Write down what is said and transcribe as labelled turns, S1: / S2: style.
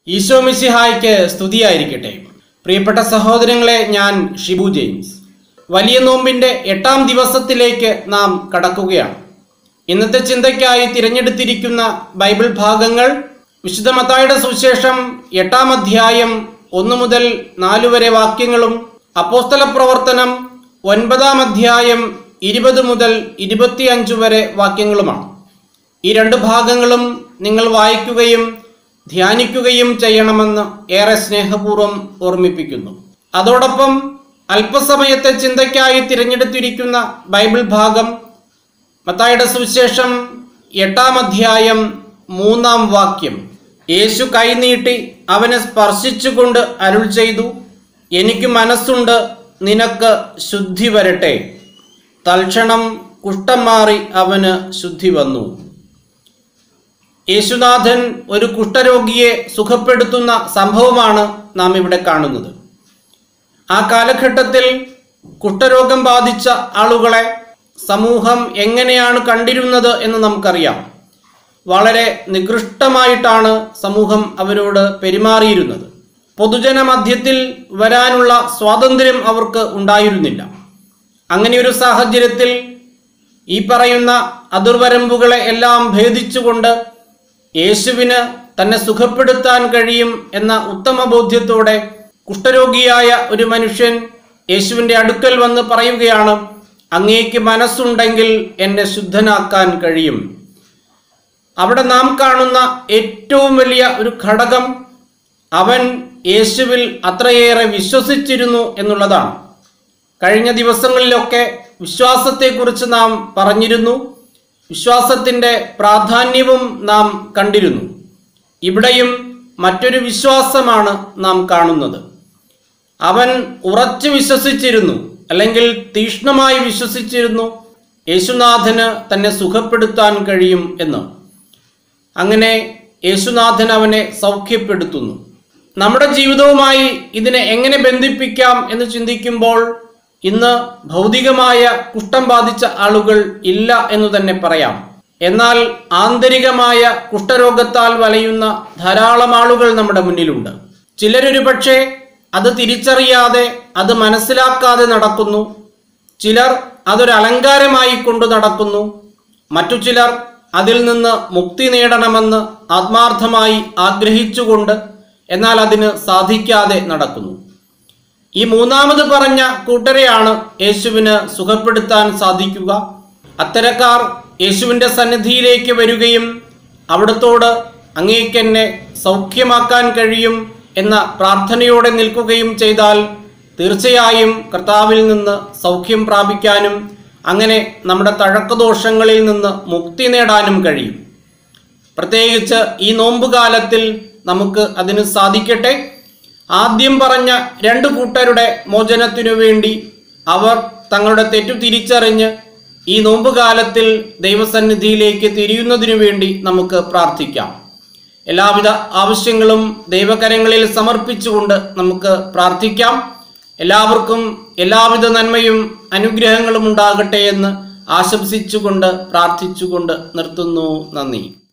S1: ഈശോ മിശിഹായ്ക്ക് സ്തുതിയായിരിക്കട്ടെ പ്രിയപ്പെട്ട സഹോദരങ്ങളെ ഞാൻ ഷിബു ജെയിംസ് വലിയ നോമ്പിന്റെ എട്ടാം ദിവസത്തിലേക്ക് നാം കടക്കുകയാണ് ഇന്നത്തെ ചിന്തയ്ക്കായി തിരഞ്ഞെടുത്തിരിക്കുന്ന ബൈബിൾ ഭാഗങ്ങൾ വിശുദ്ധ മത്തായുടെ സുവിശേഷം എട്ടാം അധ്യായം ഒന്ന് മുതൽ നാല് വരെ വാക്യങ്ങളും അപ്പോസ്തല പ്രവർത്തനം ഒൻപതാം അധ്യായം ഇരുപത് മുതൽ ഇരുപത്തിയഞ്ച് വരെ വാക്യങ്ങളുമാണ് ഈ രണ്ട് ഭാഗങ്ങളും നിങ്ങൾ വായിക്കുകയും ധ്യാനിക്കുകയും ചെയ്യണമെന്ന് ഏറെ സ്നേഹപൂർവ്വം ഓർമ്മിപ്പിക്കുന്നു അതോടൊപ്പം അല്പസമയത്തെ ചിന്തയ്ക്കായി തിരഞ്ഞെടുത്തിരിക്കുന്ന ബൈബിൾ ഭാഗം മത്തായുടെ സുവിശേഷം എട്ടാം അധ്യായം മൂന്നാം വാക്യം യേശു കൈനീട്ടി അവനെ സ്പർശിച്ചുകൊണ്ട് അരുൾ ചെയ്തു എനിക്ക് മനസ്സുണ്ട് നിനക്ക് ശുദ്ധി വരട്ടെ തൽക്ഷണം കുഷ്ഠം മാറി അവന് ശുദ്ധി വന്നു യേശുനാഥൻ ഒരു കുഷ്ഠരോഗിയെ സുഖപ്പെടുത്തുന്ന സംഭവമാണ് നാം ഇവിടെ കാണുന്നത് ആ കാലഘട്ടത്തിൽ കുഷ്ഠരോഗം ബാധിച്ച ആളുകളെ സമൂഹം എങ്ങനെയാണ് കണ്ടിരുന്നത് എന്ന് നമുക്കറിയാം വളരെ നികൃഷ്ടമായിട്ടാണ് സമൂഹം അവരോട് പെരുമാറിയിരുന്നത് പൊതുജന മധ്യത്തിൽ വരാനുള്ള സ്വാതന്ത്ര്യം അവർക്ക് ഉണ്ടായിരുന്നില്ല അങ്ങനെ ഒരു സാഹചര്യത്തിൽ ഈ പറയുന്ന അതിർവരമ്പുകളെ എല്ലാം ഭേദിച്ചുകൊണ്ട് യേശുവിന് തന്നെ സുഖപ്പെടുത്താൻ കഴിയും എന്ന ഉത്തമ ബോധ്യത്തോടെ കുഷ്ഠരോഗിയായ ഒരു മനുഷ്യൻ യേശുവിൻ്റെ അടുക്കൽ വന്ന് പറയുകയാണ് അങ്ങേക്ക് മനസ്സുണ്ടെങ്കിൽ എന്നെ ശുദ്ധനാക്കാൻ കഴിയും അവിടെ നാം കാണുന്ന ഏറ്റവും വലിയ ഒരു ഘടകം അവൻ യേശുവിൽ അത്രയേറെ വിശ്വസിച്ചിരുന്നു എന്നുള്ളതാണ് കഴിഞ്ഞ ദിവസങ്ങളിലൊക്കെ വിശ്വാസത്തെക്കുറിച്ച് നാം പറഞ്ഞിരുന്നു വിശ്വാസത്തിൻ്റെ പ്രാധാന്യവും നാം കണ്ടിരുന്നു ഇവിടെയും മറ്റൊരു വിശ്വാസമാണ് നാം കാണുന്നത് അവൻ ഉറച്ചു വിശ്വസിച്ചിരുന്നു അല്ലെങ്കിൽ തീക്ഷ്ണമായി വിശ്വസിച്ചിരുന്നു യേശുനാഥന് തന്നെ സുഖപ്പെടുത്താൻ കഴിയും എന്ന് അങ്ങനെ യേശുനാഥൻ അവനെ സൗഖ്യപ്പെടുത്തുന്നു നമ്മുടെ ജീവിതവുമായി ഇതിനെ എങ്ങനെ ബന്ധിപ്പിക്കാം എന്ന് ചിന്തിക്കുമ്പോൾ ഇന്ന് ഭൗതികമായ കുഷ്ഠം ബാധിച്ച ആളുകൾ ഇല്ല എന്ന് തന്നെ പറയാം എന്നാൽ ആന്തരികമായ കുഷ്ഠരോഗത്താൽ വലയുന്ന ധാരാളം ആളുകൾ നമ്മുടെ മുന്നിലുണ്ട് ചിലരൊരു പക്ഷേ അത് തിരിച്ചറിയാതെ അത് മനസ്സിലാക്കാതെ നടക്കുന്നു ചിലർ അതൊരു അലങ്കാരമായി കൊണ്ടു നടക്കുന്നു മറ്റു ചിലർ അതിൽ നിന്ന് മുക്തി നേടണമെന്ന് ആത്മാർത്ഥമായി ആഗ്രഹിച്ചുകൊണ്ട് എന്നാൽ അതിന് സാധിക്കാതെ നടക്കുന്നു ഈ മൂന്നാമത് പറഞ്ഞ കൂട്ടരെയാണ് യേശുവിന് സുഖപ്പെടുത്താൻ സാധിക്കുക അത്തരക്കാർ യേശുവിൻ്റെ സന്നിധിയിലേക്ക് വരികയും അവിടത്തോട് അങ്ങേക്കെന്നെ സൗഖ്യമാക്കാൻ കഴിയും എന്ന പ്രാർത്ഥനയോടെ നിൽക്കുകയും ചെയ്താൽ തീർച്ചയായും കർത്താവിൽ നിന്ന് സൗഖ്യം പ്രാപിക്കാനും അങ്ങനെ നമ്മുടെ തഴക്കദോഷങ്ങളിൽ നിന്ന് മുക്തി നേടാനും കഴിയും പ്രത്യേകിച്ച് ഈ നോമ്പുകാലത്തിൽ നമുക്ക് അതിന് സാധിക്കട്ടെ ആദ്യം പറഞ്ഞ രണ്ട് കൂട്ടരുടെ മോചനത്തിനു വേണ്ടി അവർ തങ്ങളുടെ തെറ്റു തിരിച്ചറിഞ്ഞ് ഈ നോമ്പുകാലത്തിൽ ദൈവസന്നിധിയിലേക്ക് തിരിയുന്നതിനു വേണ്ടി നമുക്ക് പ്രാർത്ഥിക്കാം എല്ലാവിധ ആവശ്യങ്ങളും ദൈവകരങ്ങളിൽ സമർപ്പിച്ചുകൊണ്ട് നമുക്ക് പ്രാർത്ഥിക്കാം എല്ലാവർക്കും എല്ലാവിധ നന്മയും അനുഗ്രഹങ്ങളും ഉണ്ടാകട്ടെ എന്ന് ആശംസിച്ചുകൊണ്ട് പ്രാർത്ഥിച്ചുകൊണ്ട് നിർത്തുന്നു നന്ദി